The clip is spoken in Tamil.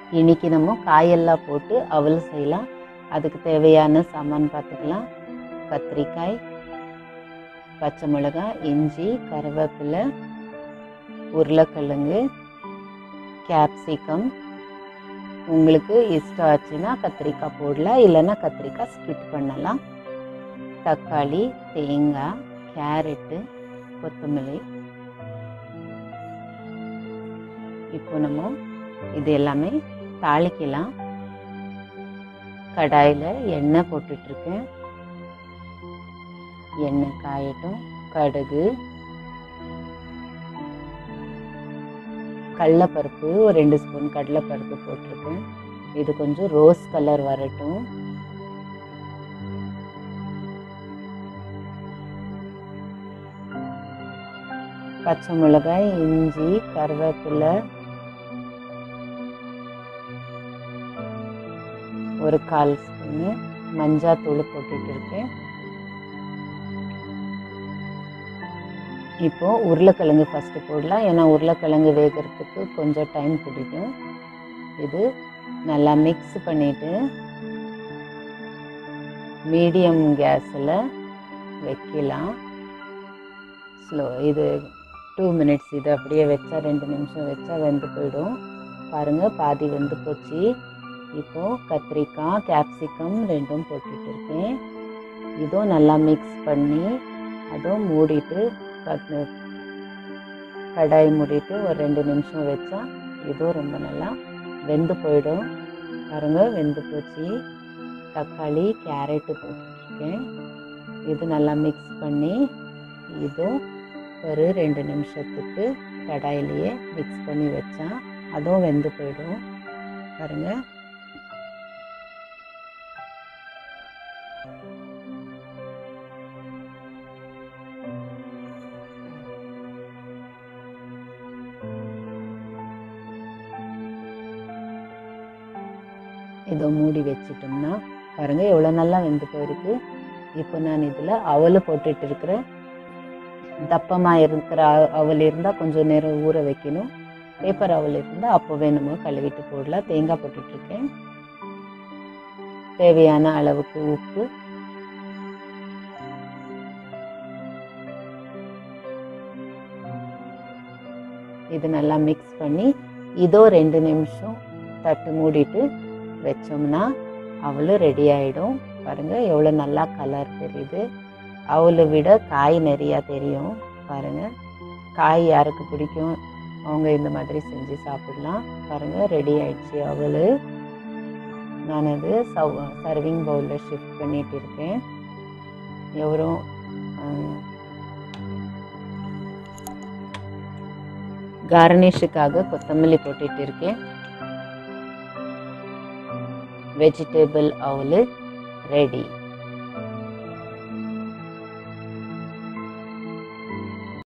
இன்னைக்கு நம்ம காயெல்லாம் போட்டு அவல் செய்யலாம் அதுக்கு தேவையான சாமான் பார்த்துக்கலாம் கத்திரிக்காய் பச்சை மிளகாய் இஞ்சி கருவேப்பிலை உருளைக்கிழங்கு கேப்சிகம் உங்களுக்கு இஷ்டம் ஆச்சுன்னா கத்திரிக்காய் போடலாம் இல்லைன்னா கத்திரிக்காய் ஸ்கிப் பண்ணலாம் தக்காளி தேங்காய் கேரட்டு கொத்தமல்லி இப்போ நம்ம இது எல்லாமே தாளிக்கலாம் கடாயில் எண்ணெய் போட்டுட்ருக்கேன் எண்ணெய் காயட்டும் கடுகு கடலைப்பருப்பு ஒரு ரெண்டு ஸ்பூன் கடலைப்பருப்பு போட்டிருக்கேன் இது கொஞ்சம் ரோஸ் கலர் வரட்டும் பச்சை மிளகாய் இஞ்சி கருவேப்பிலை ஒரு கால் ஸ்பூனு மஞ்சாத்தூள் போட்டுட்டு இருக்கேன் இப்போ உருளைக்கிழங்கு ஃபஸ்ட்டு போடலாம் ஏன்னா உருளைக்கிழங்கு வேகிறதுக்கு கொஞ்சம் டைம் பிடிக்கும் இது நல்லா மிக்ஸ் பண்ணிவிட்டு மீடியம் கேஸில் வைக்கலாம் ஸ்லோ இது டூ மினிட்ஸ் இது அப்படியே வச்சா ரெண்டு நிமிஷம் வச்சா வெந்து போயிடும் பாருங்கள் பாதி வெந்து போச்சு இப்போது கத்திரிக்காய் கேப்சிகம் ரெண்டும் போட்டுட்டு இருக்கேன் இதுவும் நல்லா மிக்ஸ் பண்ணி அதுவும் மூடிட்டு கத்- கடாய் மூடிட்டு ஒரு ரெண்டு நிமிஷம் வச்சா இதுவும் ரொம்ப நல்லா வெந்து போயிடும் பாருங்க வெந்து போச்சு தக்காளி கேரட்டு போட்டுருக்கேன் இது நல்லா மிக்ஸ் பண்ணி இதுவும் ஒரு ரெண்டு நிமிஷத்துக்கு கடாயிலேயே மிக்ஸ் பண்ணி வச்சா அதுவும் வெந்து போயிடும் பாருங்க இதை மூடி வச்சிட்டோம்னா பாருங்க எவ்வளோ நல்லா வெந்து போயிருக்கு இப்போ நான் இதில் அவல் போட்டுட்டு இருக்கிறேன் தப்பமாக இருக்கிற அ- அவல் இருந்தால் கொஞ்சம் நேரம் ஊற வைக்கணும் பேப்பர் அவல் இருந்தால் அப்போவே நம்ம கழுவிட்டு போடலாம் தேங்காய் போட்டுட்ருக்கேன் தேவையான அளவுக்கு உப்பு இது நல்லா மிக்ஸ் பண்ணி இதோ ரெண்டு நிமிஷம் தட்டு மூடிட்டு வச்சோம்னா அவளும் ரெடி ஆகிடும் பாருங்கள் எவ்வளோ நல்லா கலர் தெரியுது அவளை விட காய் நிறையா தெரியும் பாருங்கள் காய் யாருக்கு பிடிக்கும் அவங்க இந்த மாதிரி செஞ்சு சாப்பிடலாம் பாருங்கள் ரெடி ஆயிடுச்சு அவள் நான் அது சவ் சர்விங் பவுலில் ஷிஃப்ட் பண்ணிட்டு இருக்கேன் எவரோ கார்னிஷுக்காக கொத்தமல்லி போட்டுட்டு இருக்கேன் வெஜிடபிள் அவல் ரெடி